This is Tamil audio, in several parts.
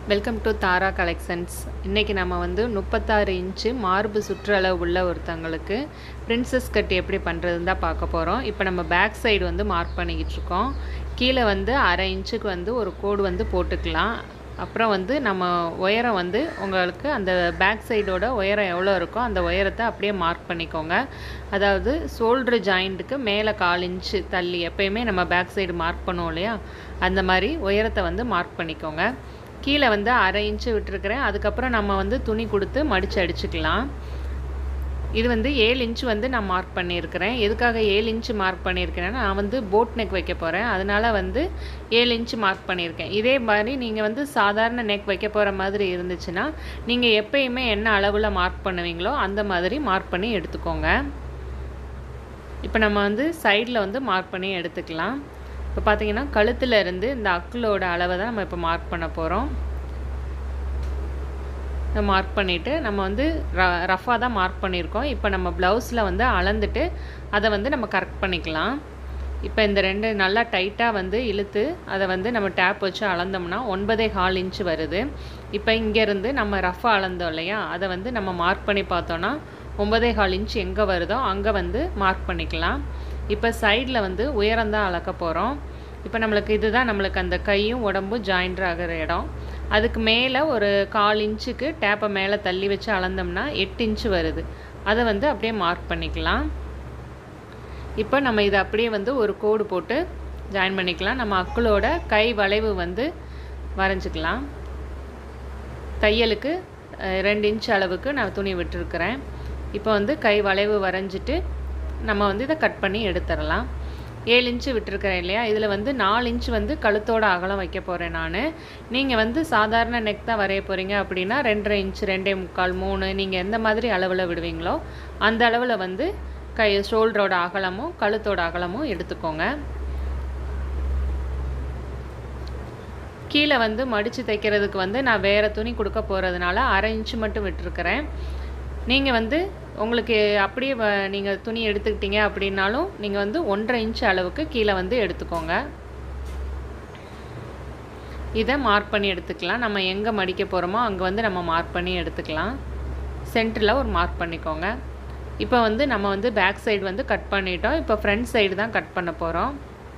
வெல்கம் டு தாரா கலெக்ஷன்ஸ் இன்றைக்கி நம்ம வந்து முப்பத்தாறு இன்ச்சு மார்பு சுற்றளவு உள்ள ஒருத்தவங்களுக்கு பிரின்சஸ் கட் எப்படி பண்ணுறதுன்னு தான் பார்க்க போகிறோம் இப்போ நம்ம பேக் சைடு வந்து மார்க் பண்ணிக்கிட்டு இருக்கோம் கீழே வந்து அரை இன்ச்சுக்கு வந்து ஒரு கோடு வந்து போட்டுக்கலாம் அப்புறம் வந்து நம்ம உயரம் வந்து உங்களுக்கு அந்த பேக் சைடோட உயரம் எவ்வளோ இருக்கோ அந்த உயரத்தை அப்படியே மார்க் பண்ணிக்கோங்க அதாவது ஷோல்ட்ரு ஜாயிண்ட்டுக்கு மேலே கால் இன்ச்சு தள்ளி எப்பயுமே நம்ம பேக் சைடு மார்க் பண்ணுவோம் இல்லையா அந்த மாதிரி உயரத்தை வந்து மார்க் பண்ணிக்கோங்க கீழே வந்து அரை இன்ச்சு விட்டுருக்குறேன் அதுக்கப்புறம் நம்ம வந்து துணி கொடுத்து மடித்து அடிச்சுக்கலாம் இது வந்து ஏழு இன்ச்சு வந்து நான் மார்க் பண்ணியிருக்கிறேன் எதுக்காக ஏழு இன்ச்சு மார்க் பண்ணியிருக்கிறேன்னா நான் வந்து போட் நெக் வைக்க போகிறேன் அதனால் வந்து ஏழு இன்ச்சு மார்க் பண்ணியிருக்கேன் இதே மாதிரி நீங்கள் வந்து சாதாரண நெக் வைக்க போகிற மாதிரி இருந்துச்சுன்னா நீங்கள் எப்பயுமே என்ன அளவில் மார்க் பண்ணுவீங்களோ அந்த மாதிரி மார்க் பண்ணி எடுத்துக்கோங்க இப்போ நம்ம வந்து சைடில் வந்து மார்க் பண்ணி எடுத்துக்கலாம் இப்போ பார்த்தீங்கன்னா கழுத்தில் இருந்து இந்த அக்கிளோட அளவை தான் நம்ம இப்போ மார்க் பண்ண போகிறோம் மார்க் பண்ணிவிட்டு நம்ம வந்து ர ரஃபாக தான் மார்க் பண்ணியிருக்கோம் இப்போ நம்ம ப்ளவுஸில் வந்து அளந்துட்டு அதை வந்து நம்ம கரெக்ட் பண்ணிக்கலாம் இப்போ இந்த ரெண்டு நல்லா டைட்டாக வந்து இழுத்து அதை வந்து நம்ம டேப் வச்சு அளந்தோம்னா ஒன்பதே கால் இன்ச்சு வருது இப்போ இங்கேருந்து நம்ம ரஃபாக அளந்தோம் இல்லையா அதை வந்து நம்ம மார்க் பண்ணி பார்த்தோன்னா ஒன்பதே கால் இன்ச் எங்கே வருதோ அங்கே வந்து மார்க் பண்ணிக்கலாம் இப்போ சைடில் வந்து உயரம்தான் அளக்க போகிறோம் இப்போ நம்மளுக்கு இதுதான் நம்மளுக்கு அந்த கையும் உடம்பும் ஜாயிண்ட் ஆகிற இடம் அதுக்கு மேலே ஒரு கால் இன்ச்சுக்கு டேப்பை மேலே தள்ளி வச்சு அளந்தோம்னா எட்டு இன்ச்சு வருது அதை வந்து அப்படியே மார்க் பண்ணிக்கலாம் இப்போ நம்ம இதை அப்படியே வந்து ஒரு கோடு போட்டு ஜாயின் பண்ணிக்கலாம் நம்ம அக்களோட கை வளைவு வந்து வரைஞ்சிக்கலாம் தையலுக்கு ரெண்டு இன்ச் அளவுக்கு நான் துணி விட்டுருக்குறேன் இப்போ வந்து கை வளைவு வரைஞ்சிட்டு நம்ம வந்து இதை கட் பண்ணி எடுத்துடலாம் ஏழு இன்ச்சு விட்டுருக்கிறேன் இல்லையா இதில் வந்து நாலு இன்ச்சு வந்து கழுத்தோட அகலம் வைக்க போகிறேன் நான் நீங்கள் வந்து சாதாரண நெக் தான் வரைய போகிறீங்க அப்படின்னா ரெண்டரை இன்ச்சு ரெண்டே முக்கால் மூணு நீங்கள் எந்த மாதிரி அளவில் விடுவீங்களோ அந்த அளவில் வந்து கை ஷோல்டரோட அகலமும் கழுத்தோட அகலமும் எடுத்துக்கோங்க கீழே வந்து மடித்து தைக்கிறதுக்கு வந்து நான் வேறு துணி கொடுக்க போகிறதுனால அரை இன்ச்சு மட்டும் விட்டுருக்கிறேன் நீங்கள் வந்து உங்களுக்கு அப்படியே நீங்கள் துணி எடுத்துக்கிட்டீங்க அப்படின்னாலும் நீங்கள் வந்து ஒன்றரை இன்ச் அளவுக்கு கீழே வந்து எடுத்துக்கோங்க இதை மார்க் பண்ணி எடுத்துக்கலாம் நம்ம எங்கே மடிக்க போகிறோமோ அங்கே வந்து நம்ம மார்க் பண்ணி எடுத்துக்கலாம் சென்டரில் ஒரு மார்க் பண்ணிக்கோங்க இப்போ வந்து நம்ம வந்து பேக் சைடு வந்து கட் பண்ணிட்டோம் இப்போ ஃப்ரண்ட் சைடு தான் கட் பண்ண போகிறோம்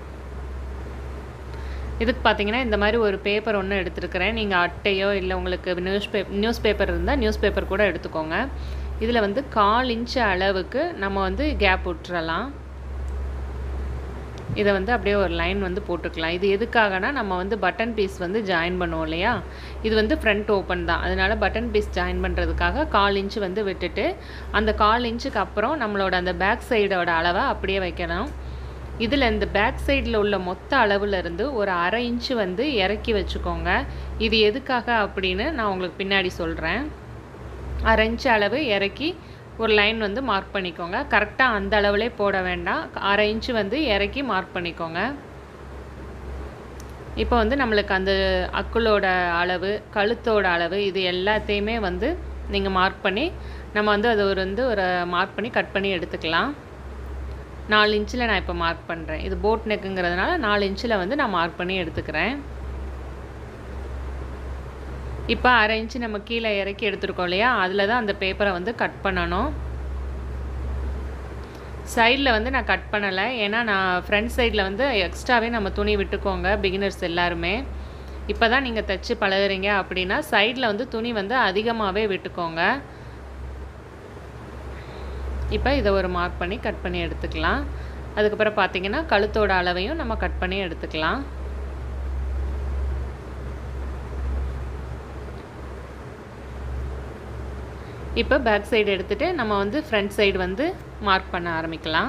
இதுக்கு பார்த்தீங்கன்னா இந்த மாதிரி ஒரு பேப்பர் ஒன்று எடுத்துருக்கிறேன் நீங்கள் அட்டையோ இல்லை உங்களுக்கு நியூஸ் பேப் நியூஸ் பேப்பர் இருந்தால் நியூஸ் பேப்பர் கூட எடுத்துக்கோங்க இதில் வந்து கால் இன்ச்சு அளவுக்கு நம்ம வந்து கேப் விட்டுறலாம் இதை வந்து அப்படியே ஒரு லைன் வந்து போட்டுக்கலாம் இது எதுக்காகனா நம்ம வந்து பட்டன் பீஸ் வந்து ஜாயின் பண்ணுவோம் இல்லையா இது வந்து ஃப்ரண்ட் ஓப்பன் தான் அதனால் பட்டன் பீஸ் ஜாயின் பண்ணுறதுக்காக கால் இன்ச்சு வந்து விட்டுட்டு அந்த கால் இன்ச்சுக்கு அப்புறம் நம்மளோட அந்த பேக் சைடோட அளவை அப்படியே வைக்கணும் இதில் இந்த பேக் சைடில் உள்ள மொத்த அளவில் இருந்து ஒரு அரை இன்ச்சு வந்து இறக்கி வச்சுக்கோங்க இது எதுக்காக அப்படின்னு நான் உங்களுக்கு பின்னாடி சொல்கிறேன் அரை இன்ச்சு அளவு இறக்கி ஒரு லைன் வந்து மார்க் பண்ணிக்கோங்க கரெக்டாக அந்த அளவுலே போட வேண்டாம் அரை இன்ச்சு வந்து இறக்கி மார்க் பண்ணிக்கோங்க இப்போ வந்து நம்மளுக்கு அந்த அக்குளோட அளவு கழுத்தோட அளவு இது எல்லாத்தையுமே வந்து நீங்கள் மார்க் பண்ணி நம்ம வந்து அது ஒரு வந்து ஒரு மார்க் பண்ணி கட் பண்ணி எடுத்துக்கலாம் நாலு இன்ச்சில் நான் இப்போ மார்க் பண்ணுறேன் இது போட் நெக்குங்கிறதுனால நாலு இன்ச்சில் வந்து நான் மார்க் பண்ணி எடுத்துக்கிறேன் இப்போ அரை இன்ச்சு நம்ம கீழே இறக்கி எடுத்துருக்கோம் இல்லையா அதில் தான் அந்த பேப்பரை வந்து கட் பண்ணணும் சைடில் வந்து நான் கட் பண்ணலை ஏன்னா நான் ஃப்ரண்ட் சைடில் வந்து எக்ஸ்ட்ராவே நம்ம துணி விட்டுக்கோங்க பிகினர்ஸ் எல்லாருமே இப்போ தான் நீங்கள் தைச்சி பழகுறீங்க அப்படின்னா சைடில் வந்து துணி வந்து அதிகமாகவே விட்டுக்கோங்க இப்போ இதை ஒரு மார்க் பண்ணி கட் பண்ணி எடுத்துக்கலாம் அதுக்கப்புறம் பார்த்தீங்கன்னா கழுத்தோட அளவையும் நம்ம கட் பண்ணி எடுத்துக்கலாம் இப்போ பேக் சைடு எடுத்துகிட்டு நம்ம வந்து ஃப்ரண்ட் சைடு வந்து மார்க் பண்ண ஆரம்பிக்கலாம்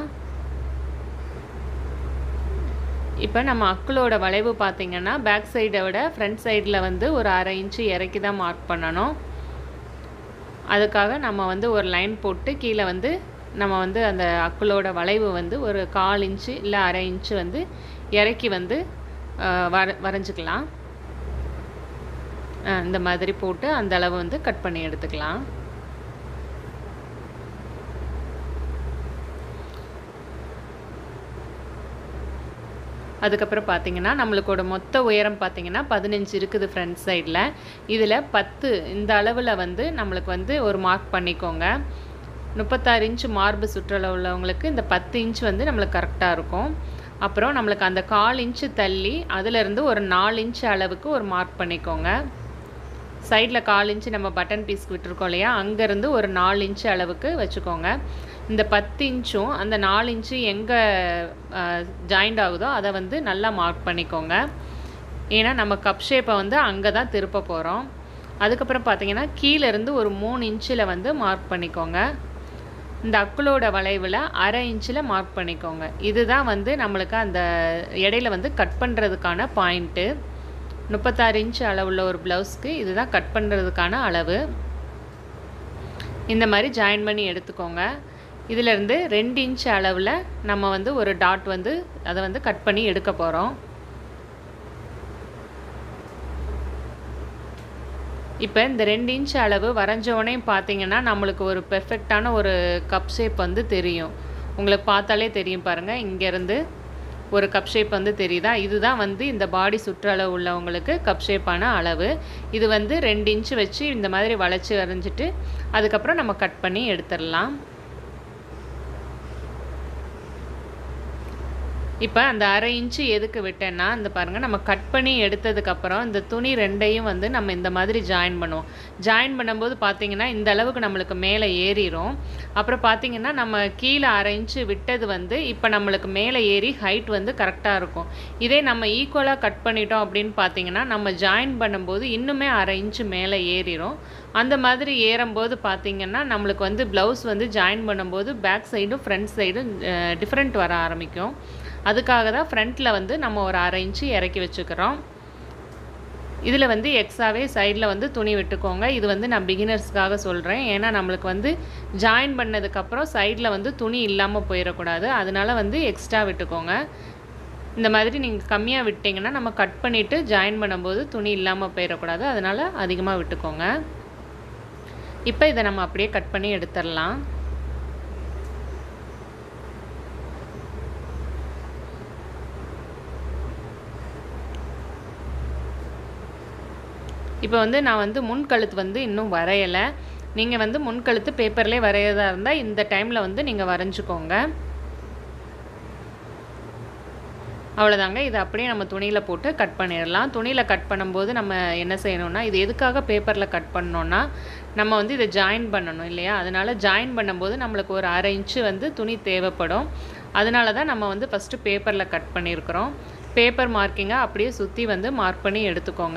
இப்போ நம்ம அக்களோட வளைவு பார்த்திங்கன்னா பேக் சைடை விட ஃப்ரண்ட் சைடில் வந்து ஒரு அரை இன்ச்சு இறக்கி தான் மார்க் பண்ணணும் அதுக்காக நம்ம வந்து ஒரு லைன் போட்டு கீழே வந்து நம்ம வந்து அந்த அக்களோட வளைவு வந்து ஒரு கால் இன்ச்சு இல்லை அரை இன்ச்சு வந்து இறக்கி வந்து வர வரைஞ்சிக்கலாம் இந்த மாதிரி போட்டு அந்த அளவு வந்து கட் பண்ணி எடுத்துக்கலாம் அதுக்கப்புறம் பார்த்தீங்கன்னா நம்மளுக்கோட மொத்த உயரம் பார்த்தீங்கன்னா பதினஞ்சு இருக்குது ஃப்ரண்ட் சைடில் இதில் பத்து இந்த அளவில் வந்து நம்மளுக்கு வந்து ஒரு மார்க் பண்ணிக்கோங்க முப்பத்தாறு இன்ச்சு மார்பு சுற்றளவு உள்ளவங்களுக்கு இந்த பத்து இன்ச் வந்து நம்மளுக்கு கரெக்டாக இருக்கும் அப்புறம் நம்மளுக்கு அந்த கால் இன்ச்சு தள்ளி அதிலிருந்து ஒரு நாலு இன்ச் அளவுக்கு ஒரு மார்க் பண்ணிக்கோங்க சைடில் கால் இன்ச்சு நம்ம பட்டன் பீஸ்க்கு விட்டுருக்கோம் இல்லையா அங்கேருந்து ஒரு நாலு இன்ச்சு அளவுக்கு வச்சுக்கோங்க இந்த பத்து இன்ச்சும் அந்த நாலு இன்ச்சு எங்கே ஜாயிண்ட் ஆகுதோ அதை வந்து நல்லா மார்க் பண்ணிக்கோங்க ஏன்னா நம்ம கப் ஷேப்பை வந்து அங்கே தான் திருப்ப போகிறோம் அதுக்கப்புறம் பார்த்தீங்கன்னா கீழேருந்து ஒரு மூணு இன்ச்சில் வந்து மார்க் பண்ணிக்கோங்க இந்த அக்குளோட வளைவில் அரை இன்ச்சில் மார்க் பண்ணிக்கோங்க இதுதான் வந்து நம்மளுக்கு அந்த இடையில வந்து கட் பண்ணுறதுக்கான பாயிண்ட்டு முப்பத்தாறு இன்ச் அளவுள்ள ஒரு ப்ளவுஸ்க்கு இதுதான் கட் பண்ணுறதுக்கான அளவு இந்த மாதிரி ஜாயின் பண்ணி எடுத்துக்கோங்க இதிலேருந்து ரெண்டு இன்ச் அளவில் நம்ம வந்து ஒரு டாட் வந்து அதை வந்து கட் பண்ணி எடுக்க போகிறோம் இப்போ இந்த ரெண்டு இன்ச் அளவு வரைஞ்சோடனே பார்த்தீங்கன்னா நம்மளுக்கு ஒரு பெர்ஃபெக்டான ஒரு கப் ஷேப் வந்து தெரியும் உங்களுக்கு பார்த்தாலே தெரியும் பாருங்கள் இங்கேருந்து ஒரு கப் ஷேப் வந்து தெரியுதா இதுதான் வந்து இந்த பாடி சுற்றளவு உள்ளவங்களுக்கு கப் ஷேப்பான அளவு இது வந்து ரெண்டு இன்ச்சு வச்சு இந்த மாதிரி வளைச்சி வரைஞ்சிட்டு அதுக்கப்புறம் நம்ம கட் பண்ணி எடுத்துடலாம் இப்போ அந்த அரை இன்ச்சு எதுக்கு விட்டேன்னா இந்த பாருங்கள் நம்ம கட் பண்ணி எடுத்ததுக்கப்புறம் இந்த துணி ரெண்டையும் வந்து நம்ம இந்த மாதிரி ஜாயின் பண்ணுவோம் ஜாயின் பண்ணும்போது பார்த்தீங்கன்னா இந்த அளவுக்கு நம்மளுக்கு மேலே ஏறிடும் அப்புறம் பார்த்தீங்கன்னா நம்ம கீழே அரை இன்ச்சு விட்டது வந்து இப்போ நம்மளுக்கு மேலே ஏறி ஹைட் வந்து கரெக்டாக இருக்கும் இதே நம்ம ஈக்குவலாக கட் பண்ணிட்டோம் அப்படின்னு பார்த்தீங்கன்னா நம்ம ஜாயின் பண்ணும்போது இன்னுமே அரை இன்ச்சு மேலே ஏறிடும் அந்த மாதிரி ஏறும்போது பார்த்தீங்கன்னா நம்மளுக்கு வந்து ப்ளவுஸ் வந்து ஜாயின் பண்ணும்போது பேக் சைடும் ஃப்ரண்ட் சைடும் டிஃப்ரெண்ட் வர ஆரம்பிக்கும் அதுக்காக தான் ஃப்ரண்ட்டில் வந்து நம்ம ஒரு அரை இன்ச்சு இறக்கி வச்சுக்கிறோம் இதில் வந்து எக்ஸ்ட்ராவே சைடில் வந்து துணி விட்டுக்கோங்க இது வந்து நான் பிகினர்ஸ்க்காக சொல்கிறேன் ஏன்னா நம்மளுக்கு வந்து ஜாயின் பண்ணதுக்கப்புறம் சைடில் வந்து துணி இல்லாமல் போயிடக்கூடாது அதனால வந்து எக்ஸ்ட்ரா விட்டுக்கோங்க இந்த மாதிரி நீங்கள் கம்மியாக விட்டிங்கன்னா நம்ம கட் பண்ணிவிட்டு ஜாயின் பண்ணும்போது துணி இல்லாமல் போயிடக்கூடாது அதனால் அதிகமாக விட்டுக்கோங்க இப்போ இதை நம்ம அப்படியே கட் பண்ணி எடுத்துடலாம் இப்போ வந்து நான் வந்து முன்கழுத்து வந்து இன்னும் வரையலை நீங்கள் வந்து முன்கழுத்து பேப்பர்லேயே வரையறதா இருந்தால் இந்த டைமில் வந்து நீங்கள் வரைஞ்சிக்கோங்க அவ்வளோதாங்க இதை அப்படியே நம்ம துணியில் போட்டு கட் பண்ணிடலாம் துணியில் கட் பண்ணும்போது நம்ம என்ன செய்யணும்னா இது எதுக்காக பேப்பரில் கட் பண்ணோன்னா நம்ம வந்து இதை ஜாயின் பண்ணணும் இல்லையா அதனால் ஜாயின் பண்ணும்போது நம்மளுக்கு ஒரு அரை இன்ச்சு வந்து துணி தேவைப்படும் அதனால தான் நம்ம வந்து ஃபஸ்ட்டு பேப்பரில் கட் பண்ணியிருக்கிறோம் பேப்பர் மார்க்கிங்கை அப்படியே சுற்றி வந்து மார்க் பண்ணி எடுத்துக்கோங்க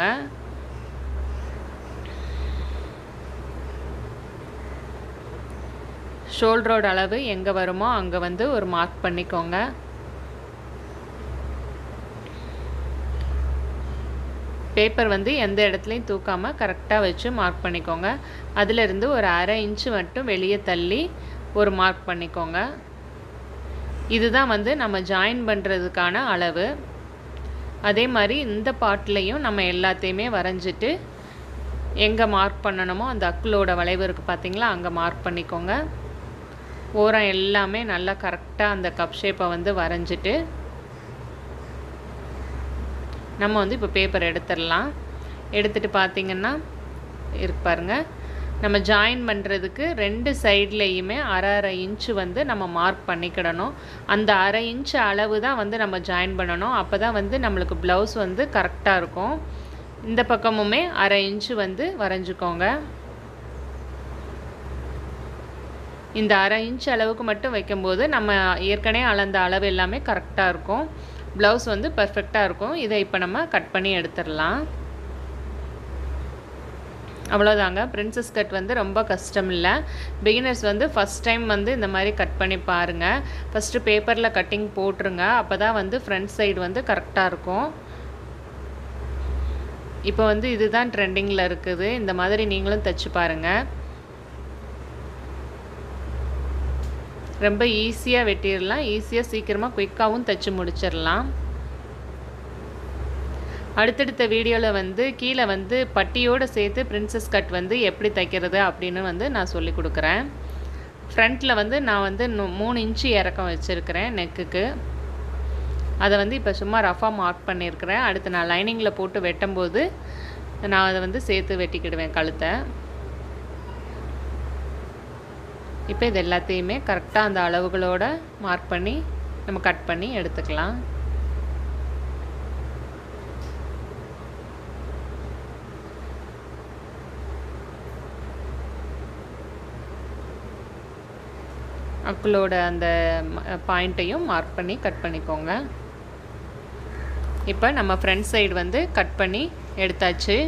ஷோல்டரோட அளவு எங்கே வருமோ அங்கே வந்து ஒரு மார்க் பண்ணிக்கோங்க பேப்பர் வந்து எந்த இடத்துலையும் தூக்காமல் கரெக்டாக வச்சு மார்க் பண்ணிக்கோங்க அதிலிருந்து ஒரு அரை இன்ச்சு மட்டும் வெளியே தள்ளி ஒரு மார்க் பண்ணிக்கோங்க இதுதான் வந்து நம்ம ஜாயின் பண்ணுறதுக்கான அளவு அதே மாதிரி இந்த பாட்லேயும் நம்ம எல்லாத்தையுமே வரைஞ்சிட்டு எங்கே மார்க் பண்ணணுமோ அந்த அக்குளோட வளைவு இருக்குது பார்த்தீங்களா அங்கே மார்க் பண்ணிக்கோங்க ஓரம் எல்லாமே நல்லா கரெக்டாக அந்த கப் ஷேப்பை வந்து வரைஞ்சிட்டு நம்ம வந்து இப்போ பேப்பர் எடுத்துடலாம் எடுத்துகிட்டு பார்த்தீங்கன்னா இருக்கு பாருங்க நம்ம ஜாயின் பண்ணுறதுக்கு ரெண்டு சைட்லேயுமே அரை அரை இன்ச்சு வந்து நம்ம மார்க் பண்ணிக்கிடணும் அந்த அரை இன்ச்சு அளவு தான் வந்து நம்ம ஜாயின் பண்ணணும் அப்போ தான் வந்து நம்மளுக்கு ப்ளவுஸ் வந்து கரெக்டாக இருக்கும் இந்த பக்கமுமே அரை இன்ச்சு வந்து வரைஞ்சிக்கோங்க இந்த அரை இன்ச் அளவுக்கு மட்டும் வைக்கும்போது நம்ம ஏற்கனவே அளந்த அளவு எல்லாமே கரெக்டாக இருக்கும் ப்ளவுஸ் வந்து பர்ஃபெக்டாக இருக்கும் இதை இப்போ நம்ம கட் பண்ணி எடுத்துடலாம் அவ்வளோதாங்க பிரின்சஸ் கட் வந்து ரொம்ப கஷ்டம் இல்லை பிகினர்ஸ் வந்து ஃபஸ்ட் டைம் வந்து இந்த மாதிரி கட் பண்ணி பாருங்கள் ஃபஸ்ட்டு பேப்பரில் கட்டிங் போட்டுருங்க அப்போ தான் வந்து ஃப்ரண்ட் சைடு வந்து கரெக்டாக இருக்கும் இப்போ வந்து இதுதான் ட்ரெண்டிங்கில் இருக்குது இந்த மாதிரி நீங்களும் தைச்சு பாருங்கள் ரொம்ப ஈஸியாக வெட்டிடலாம் ஈஸியாக சீக்கிரமாக குயிக்காகவும் தைச்சு முடிச்சிடலாம் அடுத்தடுத்த வீடியோவில் வந்து கீழே வந்து பட்டியோடு சேர்த்து பிரின்சஸ் கட் வந்து எப்படி தைக்கிறது அப்படின்னு வந்து நான் சொல்லி கொடுக்குறேன் ஃப்ரண்ட்டில் வந்து நான் வந்து மூணு இன்ச்சு இறக்கம் வச்சுருக்கிறேன் நெக்குக்கு அதை வந்து இப்போ சும்மா ரஃபாக மார்க் பண்ணியிருக்கிறேன் அடுத்து நான் லைனிங்கில் போட்டு வெட்டும்போது நான் அதை வந்து சேர்த்து வெட்டிக்கிடுவேன் கழுத்தை இப்போ இது எல்லாத்தையுமே கரெக்டாக அந்த அளவுகளோட மார்க் பண்ணி நம்ம கட் பண்ணி எடுத்துக்கலாம் அக்குளோட அந்த பாயிண்ட்டையும் மார்க் பண்ணி கட் பண்ணிக்கோங்க இப்போ நம்ம ஃப்ரண்ட் சைடு வந்து கட் பண்ணி எடுத்தாச்சு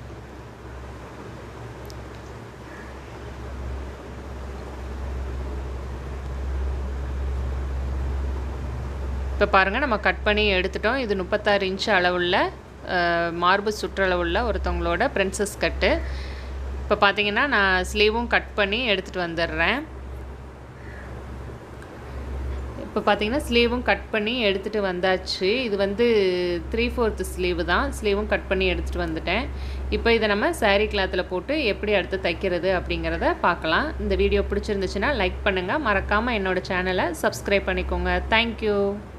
இப்போ பாருங்கள் நம்ம கட் பண்ணி எடுத்துட்டோம் இது முப்பத்தாறு இன்ச் அளவுள்ள மார்பு சுற்றளவுள்ள ஒருத்தவங்களோட பிரின்சஸ் கட்டு இப்போ பார்த்தீங்கன்னா நான் ஸ்லீவும் கட் பண்ணி எடுத்துகிட்டு வந்துடுறேன் இப்போ பார்த்தீங்கன்னா ஸ்லீவும் கட் பண்ணி எடுத்துகிட்டு வந்தாச்சு இது வந்து த்ரீ ஃபோர்த்து ஸ்லீவு தான் ஸ்லீவும் கட் பண்ணி எடுத்துகிட்டு வந்துட்டேன் இப்போ இதை நம்ம சாரீ கிளாத்தில் போட்டு எப்படி அடுத்து தைக்கிறது அப்படிங்கிறத பார்க்கலாம் இந்த வீடியோ பிடிச்சிருந்துச்சுன்னா லைக் பண்ணுங்கள் மறக்காமல் என்னோடய சேனலை சப்ஸ்கிரைப் பண்ணிக்கோங்க தேங்க்யூ